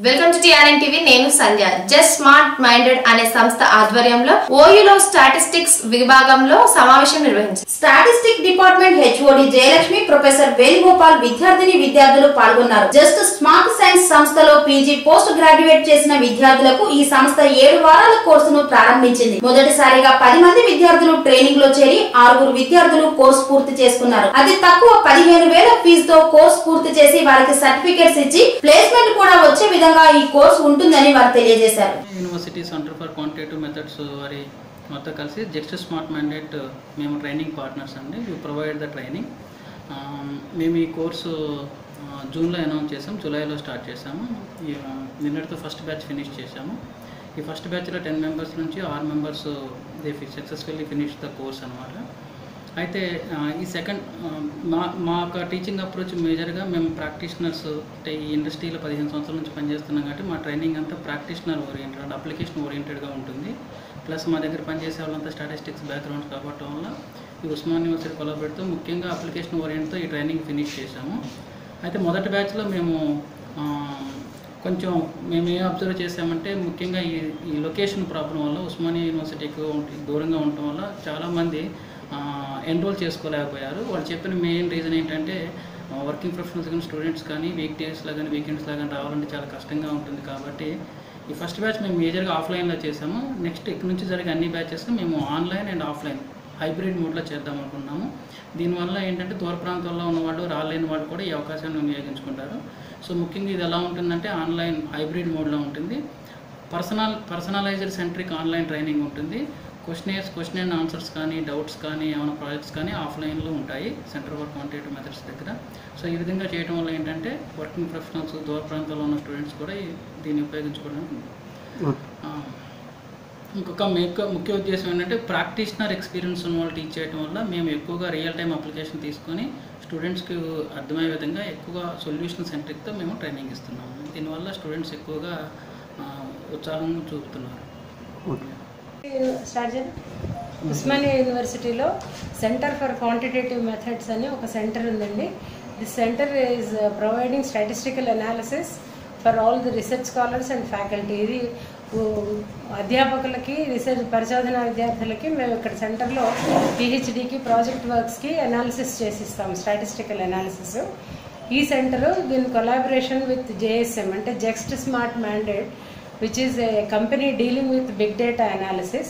Welcome to TRN TV నేను సంధ్య just smart minded అనే సంస్థ ఆధ్వర్యంలో ఓయూలో స్టాటిస్టిక్స్ విభాగంలో సమావేశం నిర్వహించారు statistic department HOD Jayalakshmi professor Venugopal విద్యార్థిని విద్యార్థులు పాల్గొన్నారు జస్ట్ స్మార్ట్ సైన్స్ సంస్థలో పీజీ పోస్ట్ గ్రాడ్యుయేట్ చేసిన విద్యార్థులకు ఈ సంస్థ ఏడు వారాల కోర్సును ప్రారంభించింది మొదటిసారిగా పది మంది విద్యార్థులు ట్రైనింగ్ లో చేరి ఆరుగురు విద్యార్థులు కోర్సు పూర్తి చేసుకున్నారు అతి తక్కువ పదిహేను వేల ఫీజుతో కోర్సు పూర్తి చేసి వారికి సర్టిఫికెట్స్ ఇచ్చి ప్లేస్మెంట్ కూడా వచ్చే విధంగా ఈ కోర్సు ఉంటుందని వారు తెలియజేశారు university centre for quantitative methods వారి మొత్తం కలిసి జస్ట్ స్మార్ట్ మ్యాండేట్ మేము ట్రైనింగ్ పార్ట్నర్స్ అండి యూ ప్రొవైడ్ ద ట్రైనింగ్ మేము ఈ కోర్సు ఆ, జూన్లో అనౌన్స్ చేసాం జూలైలో స్టార్ట్ చేసాము ఈ, ఆ, నిన్నటితో ఫస్ట్ బ్యాచ్ ఫినిష్ చేసాము ఈ ఫస్ట్ బ్యాచ్లో టెన్ మెంబర్స్ నుంచి ఆరు members they successfully finish the course అనమాట అయితే ఆ, ఈ సెకండ్ ఆ, మా మా యొక్క టీచింగ్ అప్రోచ్ మేజర్గా మేము ప్రాక్టీషనర్స్ అంటే ఈ ఇండస్ట్రీలో పదిహేను సంవత్సరాల నుంచి పనిచేస్తున్నాం కాబట్టి మా ట్రైనింగ్ అంతా ప్రాక్టీషనర్ ఓరియంటెడ్ అంటే అప్లికేషన్ ఓరియంటెడ్గా ఉంటుంది ప్లస్ మా దగ్గర పనిచేసే వాళ్ళంతా స్టాటిస్టిక్స్ బ్యాక్గ్రౌండ్స్ కాబట్టి వల్ల ఈ ఉస్మాన్ యూనివర్సిటీ కొలాబరేట్తో ముఖ్యంగా అప్లికేషన్ ఓరియంట్తో ఈ ట్రైనింగ్ ఫినిష్ చేశాము అయితే మొదటి బ్యాచ్లో మేము ఆ, కొంచెం మేము ఏం అబ్జర్వ్ చేసామంటే ముఖ్యంగా ఈ ఈ లొకేషన్ ప్రాబ్లం వల్ల ఉస్మానియా యూనివర్సిటీకి ఉంట- దూరంగా ఉండటం వల్ల చాలామంది ఎన్రోల్ చేసుకోలేకపోయారు వాళ్ళు చెప్పిన మెయిన్ రీజన్ ఏంటంటే వర్కింగ్ ప్రొఫెషనల్స్ కానీ స్టూడెంట్స్ కానీ వీక్ డేస్లో కానీ వీకెండ్స్లో కానీ రావాలంటే చాలా కష్టంగా ఉంటుంది కాబట్టి ఈ ఫస్ట్ బ్యాచ్ మేము మేజర్గా ఆఫ్లైన్లో చేసాము నెక్స్ట్ ఇక్కడ నుంచి జరిగే అన్ని బ్యాచెస్ని మేము ఆన్లైన్ అండ్ ఆఫ్లైన్ హైబ్రిడ్ మోడ్లో చేద్దాం అనుకున్నాము దీనివల్ల ఏంటంటే దూర ప్రాంతాల్లో ఉన్న వాళ్ళు రాలేని వాళ్ళు కూడా ఈ అవకాశాన్ని వినియోగించుకుంటారు సో ముఖ్యంగా ఇది ఎలా ఉంటుందంటే ఆన్లైన్ హైబ్రిడ్ మోడ్లో ఉంటుంది personal personalised centric online training ఉంటుంది క్వశ్చనేర్స్ క్వశ్చన్ అండ్ ఆన్సర్స్ కానీ డౌట్స్ కానీ ఏమైనా ప్రాజెక్ట్స్ కానీ ఆఫ్లైన్లో ఉంటాయి సెంటర్ ఫర్ క్వాంటిటేటివ్ మెథడ్స్ దగ్గర సో ఈ విధంగా చేయడం వల్ల ఏంటంటే వర్కింగ్ ప్రొఫెషనల్స్ దూర ప్రాంతాల్లో ఉన్న స్టూడెంట్స్ కూడా ఈ- దీన్ని ఉపయోగించుకోవడానికి ఉంది. ఆ, ఇంకొక ముఖ్య ముఖ్య ఉద్దేశం ఏంటంటే ప్రాక్టీషనర్ ఎక్స్పీరియన్స్ ఉన్న వాళ్ళు టీచ్ చేయడం వల్ల మేము ఎక్కువగా రియల్ టైం అప్లికేషన్ తీసుకొని స్టూడెంట్స్కి అర్థమయ్యే విధంగా ఎక్కువగా సొల్యూషన్ సెంట్రిక్తో మేము ట్రైనింగ్ ఇస్తున్నాము దీనివల్ల స్టూడెంట్స్ ఎక్కువగా ఆ, ఉత్సాహం చూపుతున్నారు స్టార్ట్ చేద్దాం ఉస్మానియా యూనివర్సిటీలో సెంటర్ ఫర్ క్వాంటిటేటివ్ మెథడ్స్ అని ఒక సెంటర్ ఉందండి this centre is providing statistical analysis for all the research scholars and faculty ఇది ఉ, అధ్యాపకులకి రీసెర్చ్ పరిశోధన విద్యార్థులకి మేము ఇక్కడ సెంటర్లో పిహెచ్డికి ప్రాజెక్ట్ వర్క్స్కి అనాలిసిస్ చేసిస్తాం స్టాటిస్టికల్ అనాలిసిస్ ఈ సెంటర్ దీని కొలాబరేషన్ విత్ జేఎస్ఎం అంటే Just Smart Mandate which is a company dealing with big data analysis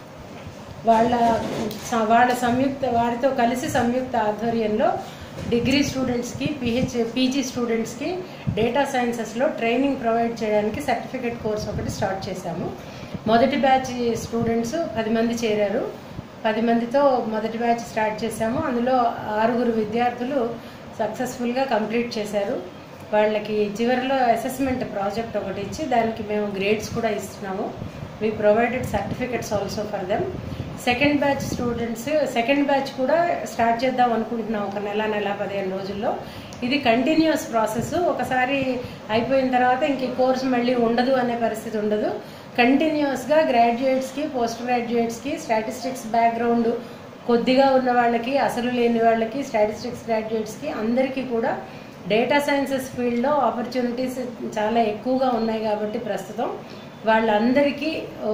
వాళ్ళ స- వాళ్ళ సంయుక్త వారితో కలిసి సంయుక్త ఆధ్వర్యంలో డిగ్రీ స్టూడెంట్స్కి పిహెచ్ పీజీ స్టూడెంట్స్కి డేటా సైన్సెస్లో ట్రైనింగ్ ప్రొవైడ్ చేయడానికి సర్టిఫికేట్ కోర్స్ ఒకటి స్టార్ట్ చేశాము మొదటి బ్యాచ్ స్టూడెంట్స్ పది మంది చేరారు పది మందితో మొదటి బ్యాచ్ స్టార్ట్ చేశాము అందులో ఆరుగురు విద్యార్థులు సక్సెస్ఫుల్గా కంప్లీట్ చేశారు వాళ్ళకి చివరిలో అసెస్మెంట్ ప్రాజెక్ట్ ఒకటి ఇచ్చి దానికి మేము గ్రేడ్స్ కూడా ఇస్తున్నాము we provided certificates also for them second batch students second batch కూడా స్టార్ట్ చేద్దాం అనుకుంటున్నాం ఒక నెల నెల పదిహేను రోజుల్లో ఇది కంటిన్యూస్ ప్రాసెస్ ఒకసారి అయిపోయిన తర్వాత ఇంక ఈ కోర్స్ మళ్ళీ ఉండదు అనే పరిస్థితి ఉండదు కంటిన్యూస్గా గ్రాడ్యుయేట్స్కి పోస్ట్ గ్రాడ్యుయేట్స్కి స్టాటిస్టిక్స్ బ్యాక్గ్రౌండ్ కొద్దిగా ఉన్న వాళ్ళకి అసలు లేని వాళ్ళకి స్టాటిస్టిక్స్ గ్రాడ్యుయేట్స్కి అందరికీ కూడా డేటా సైన్సెస్ ఫీల్డ్లో ఆపర్చునిటీస్ చాలా ఎక్కువగా ఉన్నాయి కాబట్టి ప్రస్తుతం వాళ్ళందరికీ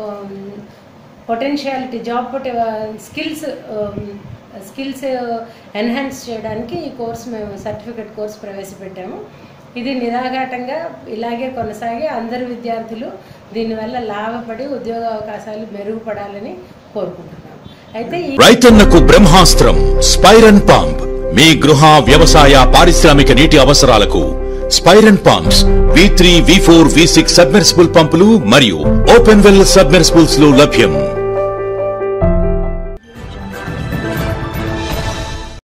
potentiality job skills skills enhance చేయడానికి ఈ కోర్స్ మేము సర్టిఫికెట్ కోర్స్ ప్రవేశపెట్టాము ఇది నిరాఘాటంగా ఇలాగే కొనసాగి అందరు విద్యార్థులు దీనివల్ల లాభపడి ఉద్యోగ అవకాశాలు మెరుగుపడాలని కోరుకుంటున్నాము అయితే ఈ రైతన్నకు బ్రహ్మాస్త్రం స్పైరన్ పంప్ మీ గృహ వ్యవసాయ పారిశ్రామిక నీటి అవసరాలకు స్పైరన్ pumps V three V four V six submersible పంపులు మరియు ఓపెన్ వెల్ సబ్మెర్సిబుల్స్ లో లభ్యం